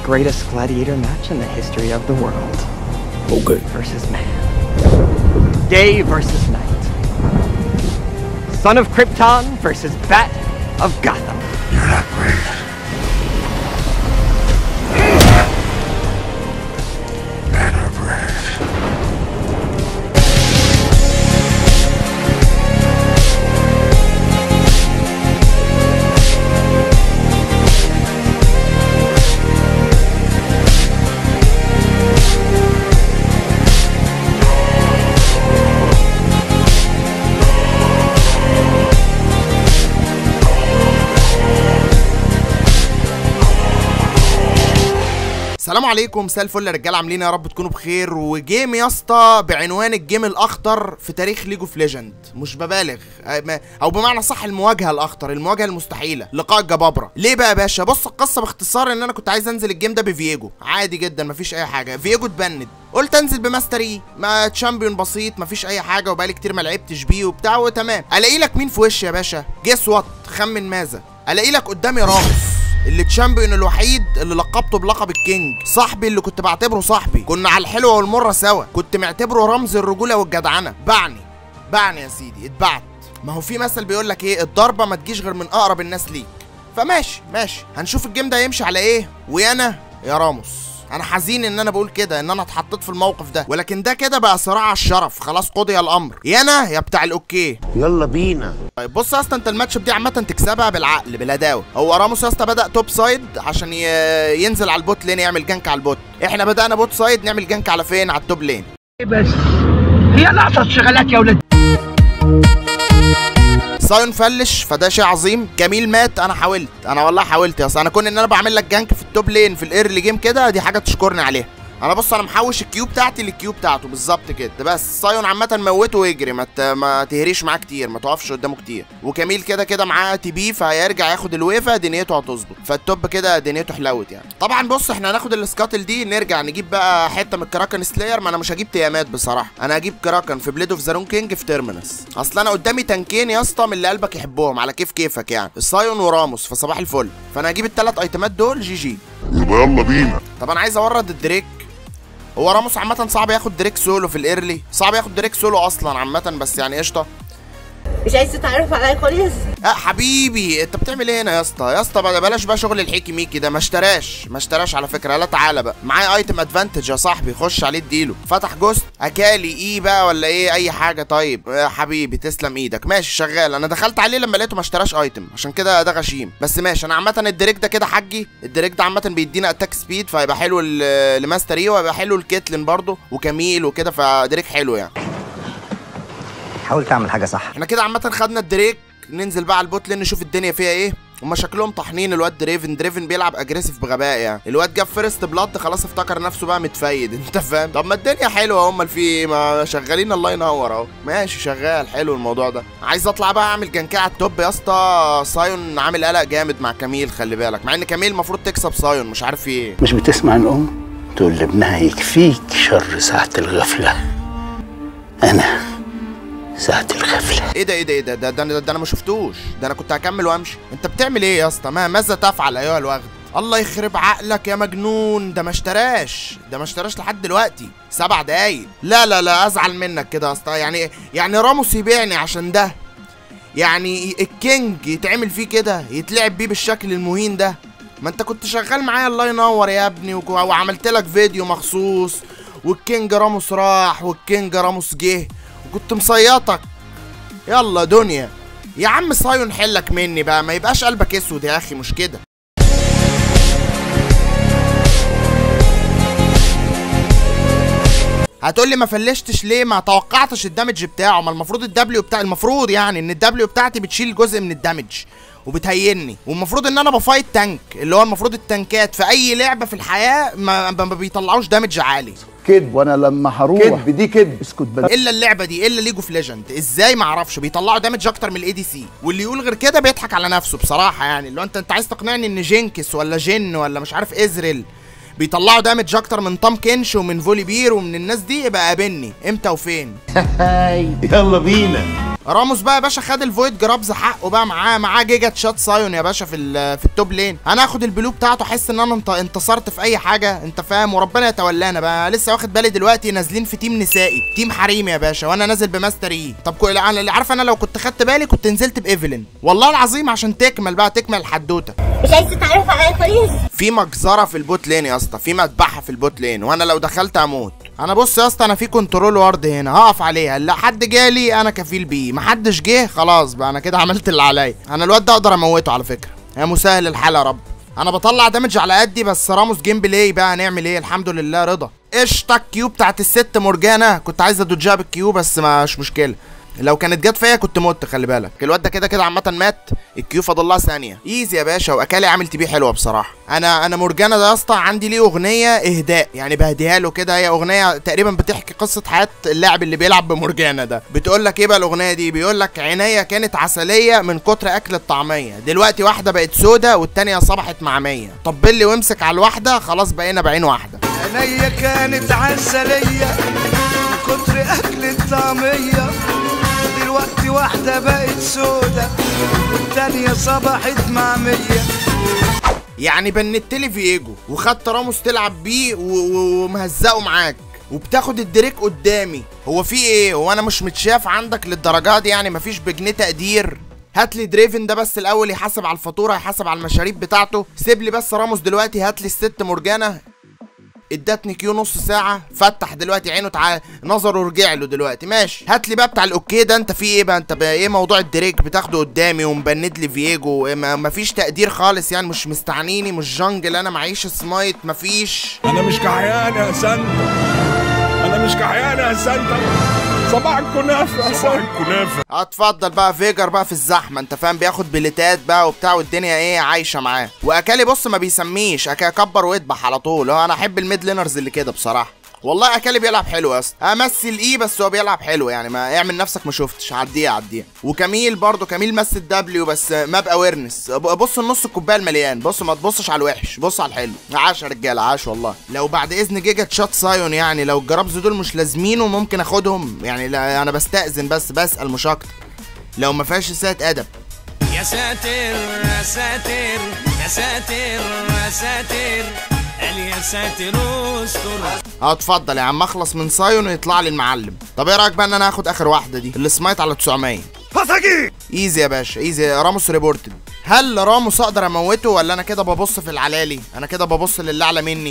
greatest gladiator match in the history of the world. Okay. Versus man. Day versus night. Son of Krypton versus Bat of Gotham. You're not brave. Men are brave. السلام عليكم مساء الفل يا رجاله عاملين إيه؟ يا رب تكونوا بخير وجيم يا اسطى بعنوان الجيم الاخطر في تاريخ ليج اوف ليجند مش ببالغ أ- ما- او بمعنى صح المواجهه الاخطر المواجهه المستحيله لقاء الجبابره ليه بقى يا باشا بص القصه باختصار ان انا كنت عايز انزل الجيم ده بفييجو عادي جدا مفيش اي حاجه فييجو اتبند قلت انزل بماستر اي ما تشامبيون بسيط مفيش اي حاجه وبقالي كتير ما لعبتش بيه وبتاع وتمام الاقي لك مين في وشي يا باشا جيس وات خمن ماذا الاقي لك قدامي راموس اللي تشامبيون الوحيد اللي لقبته بلقب الكينج صاحبي اللي كنت بعتبره صاحبي كنا على الحلوه والمره سوا كنت معتبره رمز الرجوله والجدعنه بعني بعني يا سيدي اتبعت ما هو في مثل بيقول لك ايه الضربه ما تجيش غير من اقرب الناس ليك فماشي ماشي هنشوف الجيم ده يمشي على ايه ويانا يا راموس انا حزين ان انا بقول كده ان انا اتحطيت في الموقف ده ولكن ده كده بقى صراع على الشرف خلاص قضي الامر يانا يا بتاع الاوكي يلا بينا طيب بص يا اسطى انت الماتش دي عامه تكسبها بالعقل بالهداوه هو راموس يا اسطى بدا توب سايد عشان ي... ينزل على البوت لين يعمل جنك على البوت احنا بدانا بوت سايد نعمل جنك على فين على التوب لين بس هي ناقصة شغلات يا ولد سايون فلش فده شيء عظيم جميل مات انا حاولت انا والله حاولت يا اسطى انا كون ان انا بعمل لك جنك في التوب لين في الايرلي جيم كده دي حاجه تشكرني عليها انا بص انا محوش الكيو بتاعتي للكيو بتاعته بالظبط كده بس سايون عامه موته ويجري ما ت... ما تهريش معاه كتير ما توقفش قدامه كتير وكميل كده كده معاه تي بي فهيرجع ياخد الويفه دنيته هتظبط فالتوب كده دنيته حلوت يعني طبعا بص احنا هناخد السكاتل دي نرجع نجيب بقى حته من الكراكن سلاير ما انا مش هجيب تيامات بصراحه انا هجيب كراكن في بليد اوف زارون كينج في تيرمينس اصل انا قدامي تانكين يا اسطى من اللي قلبك يحبهم على كيف كيفك يعني السايون وراموس فصباح الفل فانا هجيب الثلاث ايتمات دول جي جي يبقى يلا بينا طب انا عايز اورد الدريك هو راموس عامة صعب ياخد دريك سولو في الايرلي صعب ياخد دريك سولو اصلا عامة بس يعني قشطة مش عايز تتعرف عليا كويس اه حبيبي انت بتعمل ايه هنا يا اسطى يا اسطى بقى- بلاش بقى شغل الحيكي ميكي ده ما اشتراش ما اشتراش على فكره لا تعالى بقى معايا ايتم ادفانتج يا صاحبي خش عليه اديله فتح جوست اكالي ايه بقى ولا ايه اي حاجه طيب يا حبيبي تسلم ايدك ماشي شغال انا دخلت عليه لما لقيته ما اشتراش ايتم عشان كده ده غشيم بس ماشي انا عامه الدريك ده كده حجي الدريك ده عامه بيدينا اتاك سبيد فهيبقى حلو ل- لماستر ايه وهيبقى حلو لكيتلين برضه وكميل وكده فدريك حلو يعني حاول تعمل حاجة صح احنا كده عامة خدنا الدريك ننزل بقى على البوت لين نشوف الدنيا فيها ايه هما شكلهم طحنين الواد دريفن دريفن بيلعب اجريسيف بغباء يعني الواد جاب فيرست بلاد خلاص افتكر نفسه بقى متفيد انت فاهم طب ما الدنيا حلوه امال في ايه ما شغالين الله ينور اهو ماشي شغال حلو الموضوع ده عايز اطلع بقى اعمل جنكيه على التوب يا اسطى سايون عامل قلق جامد مع كميل خلي بالك مع ان كميل المفروض تكسب سايون مش عارف في ايه مش بتسمع الأم تقول لابنها يكفيك شر ساعة الغفلة أنا ساعة الغفلة ايه ده ايه ده ايه ده ده, ده, ده, ده انا ما شفتوش ده انا كنت هكمل وامشي انت بتعمل ايه يا اسطى ما ماذا تفعل ايها الوغد الله يخرب عقلك يا مجنون ده ما اشتراش ده ما اشتراش لحد دلوقتي سبع دقايق لا لا لا ازعل منك كده يا اسطى يعني يعني راموس يبيعني عشان ده يعني الكينج يتعمل فيه كده يتلعب بيه بالشكل المهين ده ما انت كنت شغال معايا الله ينور يا ابني وك- وعملت لك فيديو مخصوص والكينج راموس راح والكينج راموس جه وكنت مصيطك يلا دنيا يا عم صايون حلك مني بقى ما يبقاش قلبك اسود يا اخي مش كده هتقول لي ما فلشتش ليه ما توقعتش الدمج بتاعه ما المفروض الدبليو بتاع المفروض يعني ان الدبليو بتاعتي بتشيل جزء من الدمج وبتهيني والمفروض ان انا بفايت تانك اللي هو المفروض التانكات في اي لعبه في الحياه ما, ما ما بيطلعوش دامج عالي كذب وانا لما هروح كذب دي كذب اسكت بس الا اللعبه دي الا ليج اوف ليجند ازاي ما اعرفش بيطلعوا دامج اكتر من الاي دي سي واللي يقول غير كده بيضحك على نفسه بصراحه يعني اللي هو انت انت عايز تقنعني ان جينكس ولا جن ولا مش عارف ازريل بيطلعوا دامج اكتر من توم كينش ومن فولي بير ومن الناس دي يبقى قابلني امتى وفين يلا بينا راموس بقى يا باشا خد الفويد جرابز حقه بقى معاه معاه جيجا شات سايون يا باشا في ال- في التوب لين انا اخد البلو بتاعته احس ان انا انت- انتصرت في اي حاجه انت فاهم وربنا يتولانا بقى لسه واخد بالي دلوقتي نازلين في تيم نسائي تيم حريم يا باشا وانا نازل بماستر اي طب كو... انا اللي عارف انا لو كنت خدت بالي كنت نزلت بايفلين والله العظيم عشان تكمل بقى تكمل الحدوته مش عايز تتعرف عليا كويس في مجزره في البوت لين يا اسطى في مذبحه في البوت لين وانا لو دخلت اموت انا بص يا اسطى انا في كنترول وارد هنا هقف عليها لا حد جالي انا كفيل بيه محدش جه خلاص بقى انا كده عملت اللي عليا انا الواد ده اقدر اموته على فكره يا مسهل الحال يا رب انا بطلع دامج على قدي بس راموس جيم بلاي بقى هنعمل ايه الحمد لله رضا قشطه الكيو بتاعت الست مورجانا كنت عايز ادوجها بالكيو بس مش مشكله لو كانت جت فيا كنت مت خلي بالك الواد ده كده كده عامه مات الكيو فاضل لها ثانيه ايزي يا باشا واكالي عامل تي بي حلوه بصراحه انا انا مورجانا ده يا اسطى عندي ليه اغنيه اهداء يعني بهديها له كده هي اغنيه تقريبا بتحكي قصه حياه اللاعب اللي بيلعب بمورجانا ده بتقول لك ايه بقى الاغنيه دي بيقول لك عينيا كانت عسليه من كتر اكل الطعميه دلوقتي واحده بقت سودا والتانيه صبحت معميه طبل لي وامسك على الواحده خلاص بقينا بعين واحده عينيا كانت عسلية من كتر أكل الطعمية دلوقتي واحدة بقت سودة والتانية صبحت معمية يعني بنت لي فييجو وخدت راموس تلعب بيه و- و- ومهزقه معاك وبتاخد الدريك قدامي هو في ايه هو انا مش متشاف عندك للدرجه دي يعني مفيش بجنيه تقدير هات لي دريفن ده بس الاول يحاسب على الفاتوره يحاسب على المشاريب بتاعته سيب لي بس راموس دلوقتي هات لي الست مورجانا ادتني كيو نص ساعة فتح دلوقتي عينه تعال نظره رجع له دلوقتي ماشي هات لي بقى بتاع الاوكي ده انت في ايه بقى انت بقى ايه موضوع الدريك بتاخده قدامي ومبند لي فييجو ما مفيش تقدير خالص يعني مش مستعنيني مش جنجل انا معيش سمايت مفيش انا مش كحيان يا سانتا انا مش كحيان يا سانتا صباح الكنافه صباح الكنافه اتفضل بقى فيجر بقى في الزحمه انت فاهم بياخد بليتات بقى وبتاع والدنيا ايه عايشه معاه واكالي بص ما بيسميش اكا كبر واذبح على طول هو انا احب الميد لينرز اللي كده بصراحه والله اكالي بيلعب حلو يا اسطى امثل ايه بس هو بيلعب حلو يعني ما اعمل نفسك ما شفتش عديها عديها وكميل برضو كميل مثل دبليو بس ماب اويرنس بص النص الكوبايه المليان بص ما تبصش على الوحش بص على الحلو عاش يا رجاله عاش والله لو بعد اذن جيجا شات سايون يعني لو الجرابز دول مش لازمينه ممكن اخدهم يعني لا انا بستأذن بس بسأل مش اكتر لو ما فيهاش سات ادب يا ساتر يا ساتر يا ساتر يا ساتر قال يا ساتر استر اه اتفضل يا عم اخلص من سايون ويطلع لي المعلم طب ايه رايك بقى ان انا هاخد اخر واحده دي اللي سمايت على 900 ايزي يا باشا ايزي راموس ريبورتد هل راموس اقدر اموته ولا انا كده ببص في العلالي انا كده ببص للي اعلى مني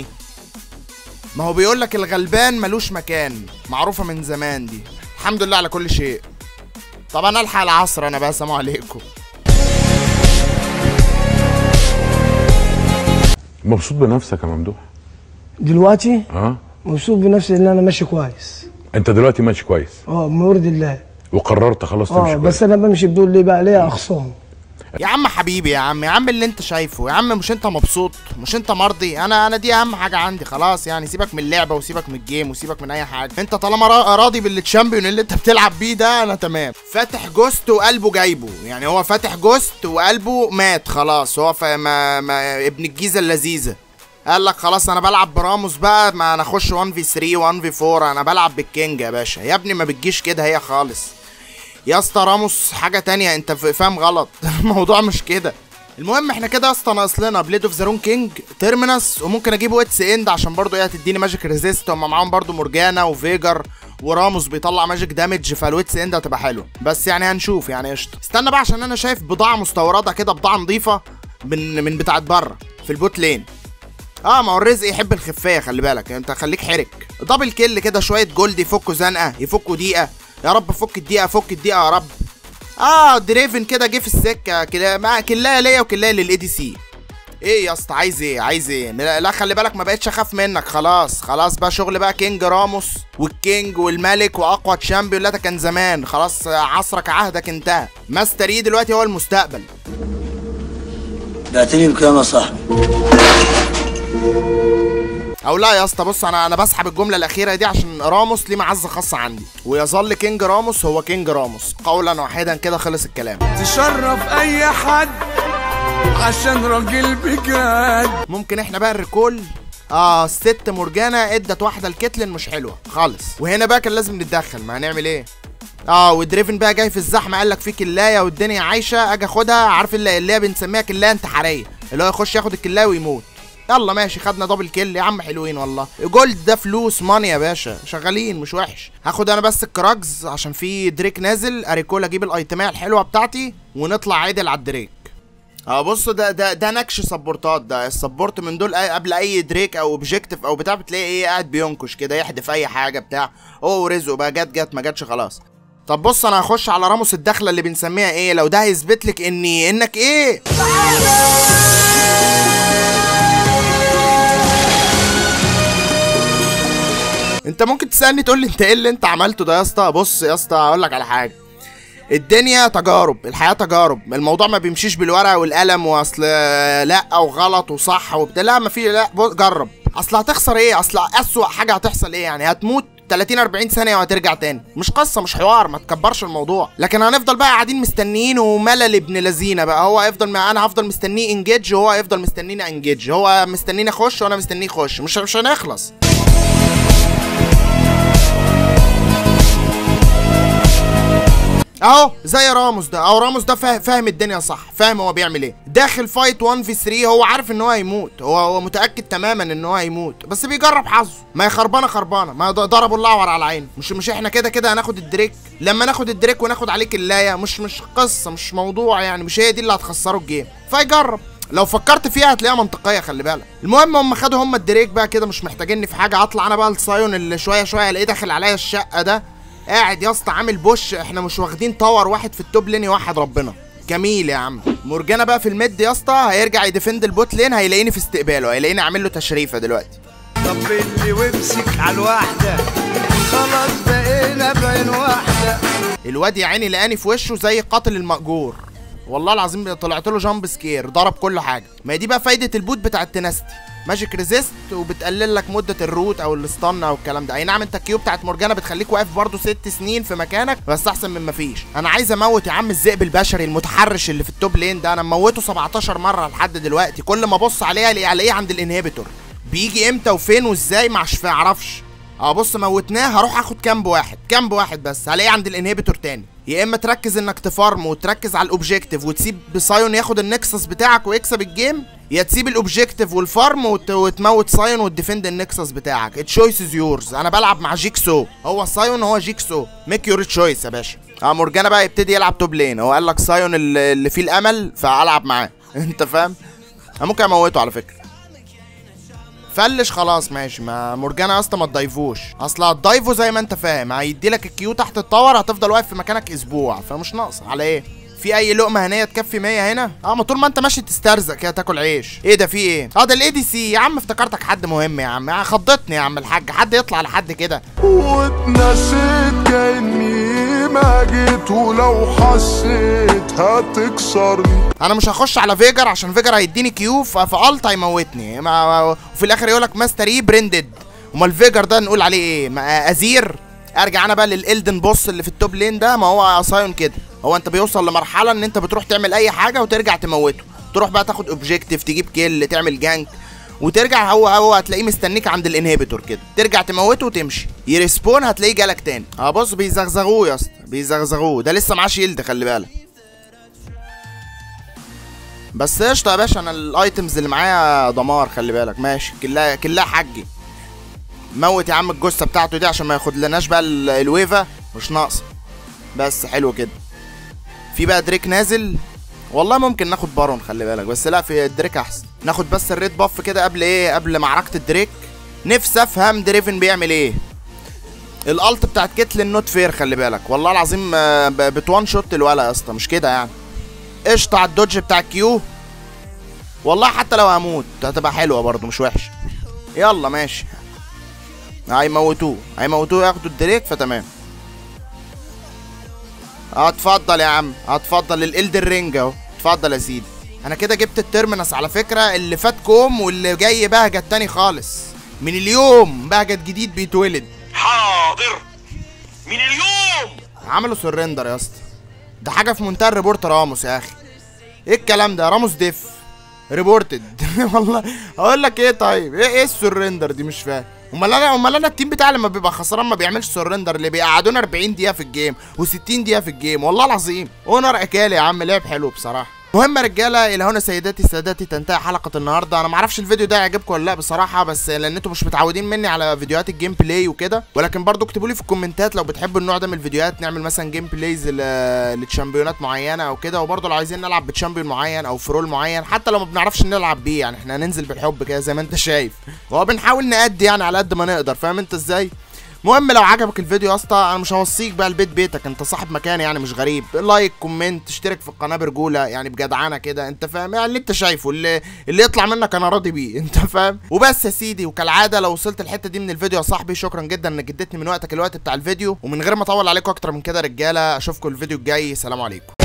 ما هو بيقول لك الغلبان ملوش مكان معروفه من زمان دي الحمد لله على كل شيء طب انا الحق العصر انا بقى سلام عليكم مبسوط بنفسك يا ممدوح دلوقتي اه مبسوط بنفسي ان انا ماشي كويس انت دلوقتي ماشي كويس اه بمورد الله وقررت خلاص اه تمشي بس كويس انا بمشي بدون ليه بقى ليا اخصام يا عم حبيبي يا عم يا عم اللي انت شايفه يا عم مش انت مبسوط مش انت مرضي انا انا دي اهم حاجه عندي خلاص يعني سيبك من اللعبه وسيبك من الجيم وسيبك من اي حاجه انت طالما را- راضي بالتشامبيون اللي انت بتلعب بيه ده انا تمام فاتح جوست وقلبه جايبه يعني هو فاتح جوست وقلبه مات خلاص هو فا ما, ما ابن الجيزه اللذيذه قال لك خلاص انا بلعب براموس بقى ما انا اخش 1 في 3 1 في 4 انا بلعب بالكينج يا باشا يا ابني ما بتجيش كده هي خالص يا اسطى راموس حاجه تانية انت ف- فاهم غلط الموضوع مش كده المهم احنا كده يا اسطى ناقص لنا بليد اوف زارون كينج تيرمينس وممكن اجيب ويتس اند عشان برضه ايه تديني ماجيك ريزيست هم معاهم برضه مورجانا وفيجر وراموس بيطلع ماجيك دامج فالويتس اند هتبقى حلوه بس يعني هنشوف يعني قشطه استنى بقى عشان انا شايف بضاعه مستورده كده بضاعه نظيفه من من بتاعت بره في البوت لين اه ما هو الرزق يحب الخفايه خلي بالك انت خليك حرك دبل كيل كده شويه جولد يفكوا زنقه يفكوا دقيقه يا رب فك الدقيقه فك الدقيقه يا رب اه دريفن كده جه في السكه كلا ما كلايه ليا وكلايه للاي دي سي ايه يا اسطى عايز ايه عايز ايه لا, لا خلي بالك ما بقتش اخاف منك خلاص خلاص بقى شغل بقى كينج راموس والكينج والملك واقوى تشامبيون لا ده كان زمان خلاص عصرك عهدك انتهى ماستر اي دلوقتي هو المستقبل بعتني بكام يا صاحبي او لا يا اسطى بص انا انا بسحب الجمله الاخيره دي عشان راموس ليه معزه خاصه عندي ويظل كينج راموس هو كينج راموس قولا واحدا كده خلص الكلام تشرف اي حد عشان راجل بجد ممكن احنا بقى الريكول اه الست مورجانا ادت واحده الكتلن مش حلوه خالص وهنا بقى كان لازم نتدخل ما هنعمل ايه اه ودريفن بقى جاي في الزحمه قال لك في كلايه والدنيا عايشه اجي اخدها عارف اللي, اللي هي بنسميها كلايه انتحاريه اللي هو يخش ياخد الكلايه ويموت يلا ماشي خدنا دبل كيل يا عم حلوين والله جولد ده فلوس ماني يا باشا شغالين مش وحش هاخد انا بس الكراجز عشان في دريك نازل اريكول اجيب الايتميه الحلوه بتاعتي ونطلع عدل على الدريك اه بصوا ده ده ده نكش سبورتات ده السبورت من دول أي- قبل اي دريك او اوبجيكتيف او بتاع بتلاقي ايه قاعد بينكش كده يحدف اي حاجه بتاع هو ورزقه بقى جت جت ما جاتش خلاص طب بص انا هخش على راموس الدخله اللي بنسميها ايه لو ده هيثبت لك اني انك ايه انت ممكن تسالني تقول لي انت ايه اللي انت عملته ده يا اسطى بص يا اسطى هقول لك على حاجه الدنيا تجارب الحياة تجارب الموضوع ما بيمشيش بالورقة والقلم واصل لا وغلط وصح وبتاع لا ما في لا بص- جرب اصل هتخسر ايه اصل اسوأ حاجة هتحصل ايه يعني هتموت 30 40 ثانية وهترجع تاني مش قصة مش حوار ما تكبرش الموضوع لكن هنفضل بقى قاعدين مستنيين وملل ابن لذينه بقى هو هيفضل ما انا هفضل مستنيه انجيج وهو هيفضل مستنيني انجيج هو مستنيني اخش وانا مستنيه يخش مش مش هنخلص اهو زي راموس ده اهو راموس ده فا- فاهم الدنيا صح فاهم هو بيعمل ايه داخل فايت 1 في 3 هو عارف ان هو هيموت هو هو متاكد تماما ان هو هيموت بس بيجرب حظه ما هي خربانه خربانه ما ض- ضربوا الاعور على عينه مش مش احنا كده كده هناخد الدريك لما ناخد الدريك وناخد عليه كلايه مش مش قصه مش موضوع يعني مش هي دي اللي هتخسره الجيم فيجرب لو فكرت فيها هتلاقيها منطقيه خلي بالك المهم هم خدوا هم الدريك بقى كده مش محتاجيني في حاجه اطلع انا بقى لسايون اللي شويه شويه الاقيه داخل عليا الشقه ده قاعد يا اسطى عامل بوش احنا مش واخدين تاور واحد في التوب لين واحد ربنا جميل يا عم مورجانا بقى في الميد يا اسطى هيرجع يديفند البوت لين هيلاقيني في استقباله هيلاقيني عامل له تشريفه دلوقتي طب اللي وامسك على الواحدة خلاص بقينا بين واحدة الواد يا عيني لقاني في وشه زي قاتل المأجور والله العظيم طلعت له جامب سكير ضرب كل حاجه ما هي دي بقى فايده البوت بتاع التنستي ماجيك ريزيست وبتقلل لك مده الروت او الستان او الكلام ده اي نعم انت الكيو بتاعت مورجانا بتخليك واقف برضه ست سنين في مكانك بس احسن من ما فيش انا عايز اموت يا عم الذئب البشري المتحرش اللي في التوب لين ده انا مموته 17 مره لحد دلوقتي كل ما ابص عليه الاقيه الاقيه عند الانهبيتور بيجي امتى وفين وازاي مش اعرفش اه بص موتناه هروح اخد كامب واحد كامب واحد بس هلاقيه عند الانهبيتور تاني يا اما تركز انك تفارم وتركز على الاوبجيكتيف وتسيب سايون ياخد النكسس بتاعك ويكسب الجيم يا تسيب الاوبجيكتيف والفارم وت... وتموت سايون وتديفند النكسس بتاعك التشويس از يورز انا بلعب مع جيكسو هو سايون هو جيكسو ميك يور تشويس يا باشا اه مورجانا بقى يبتدي يلعب توب لين هو قال لك سايون اللي اللي فيه الامل فالعب معاه انت فاهم انا ممكن اموته على فكره فلش خلاص ماشي ما مورجانا يا اسطى ما تضيفوش اصل هتضيفه زي ما انت فاهم هيدي لك الكيو تحت التاور هتفضل واقف في مكانك اسبوع فمش ناقص على ايه في اي لقمه هنيه تكفي 100 هنا اه ما طول ما انت ماشي تسترزق كده تاكل عيش ايه ده في ايه اه ده الاي دي سي يا عم افتكرتك حد مهم يا عم خضتني يا عم الحاج حد يطلع لحد كده واتنسيت كأني ما جيت ولو حسيت هتكسرني انا مش هخش على فيجر عشان فيجر هيديني كيو ف- فالت هيموتني ما- وفي الاخر يقول لك ماستر اي بريندد امال الفيجر ده نقول عليه ايه ما- ازير ارجع انا بقى للالدن بوس اللي في التوب لين ده ما هو سايون كده هو انت بيوصل لمرحله ان انت بتروح تعمل اي حاجه وترجع تموته تروح بقى تاخد اوبجيكتيف تجيب كيل تعمل جانك وترجع هو هو هتلاقيه مستنيك عند الانهبيتور كده ترجع تموته وتمشي يرسبون هتلاقيه جالك تاني اه بص بيزغزغوه يا اسطى بيزغزغوه ده لسه معاه شيلد خلي بالك بس قشطه يا باشا انا الايتمز اللي معايا دمار خلي بالك ماشي كلها كلها حجي موت يا عم الجثه بتاعته دي عشان ما ياخدلناش بقى ال- الويفا مش ناقصه بس حلو كده في بقى دريك نازل والله ممكن ناخد بارون خلي بالك بس لا في الدريك احسن ناخد بس الريد باف كده قبل ايه قبل معركه الدريك نفسي افهم دريفن بيعمل ايه الالت بتاعت كيتلين نوت فير خلي بالك والله العظيم آه، ب- بتوان شوت الولا يا اسطى مش كده يعني قشطه على الدوج بتاع كيو والله حتى لو هموت هتبقى حلوه برضه مش وحشه يلا ماشي هيموتوه هيموتوه ياخدوا الدريك فتمام اتفضل يا عم اتفضل الالدر رينج اهو اتفضل يا سيدي انا كده جبت الترمينس على فكره اللي فات كوم واللي جاي بهجت تاني خالص من اليوم بهجت جديد بيتولد حاضر من اليوم عملوا سرندر يا اسطى ده حاجه في منتهى الريبورت راموس يا اخي ايه الكلام ده راموس ديف ريبورتد والله اقول لك ايه طيب ايه ايه السرندر دي مش فاهم امال انا امال انا التيم بتاعي لما بيبقى خسران ما بيعملش سرندر اللي بيقعدونا 40 دقيقه في الجيم و60 دقيقه في الجيم والله العظيم اونر اكالي يا عم لعب حلو بصراحه المهم يا رجاله الى هنا سيداتي سادتي تنتهي حلقه النهارده انا ما اعرفش الفيديو ده يعجبكم ولا لا بصراحه بس لان انتوا مش متعودين مني على فيديوهات الجيم بلاي وكده ولكن برضو اكتبوا لي في الكومنتات لو بتحبوا النوع ده من الفيديوهات نعمل مثلا جيم بلايز ل- لتشامبيونات معينه او كده وبرضو لو عايزين نلعب بتشامبيون معين او فرول معين حتى لو ما بنعرفش نلعب بيه يعني احنا هننزل بالحب كده زي ما انت شايف هو بنحاول نأدي يعني على قد ما نقدر فاهم انت ازاي المهم لو عجبك الفيديو يا اسطى انا مش هوصيك بقى البيت بيتك انت صاحب مكان يعني مش غريب لايك كومنت اشترك في القناه برجوله يعني بجدعنه كده انت فاهم يعني اللي انت شايفه اللي اللي يطلع منك انا راضي بيه انت فاهم وبس يا سيدي وكالعاده لو وصلت الحته دي من الفيديو يا صاحبي شكرا جدا انك اديتني من وقتك الوقت بتاع الفيديو ومن غير ما اطول عليكم اكتر من كده يا رجاله اشوفكم الفيديو الجاي سلام عليكم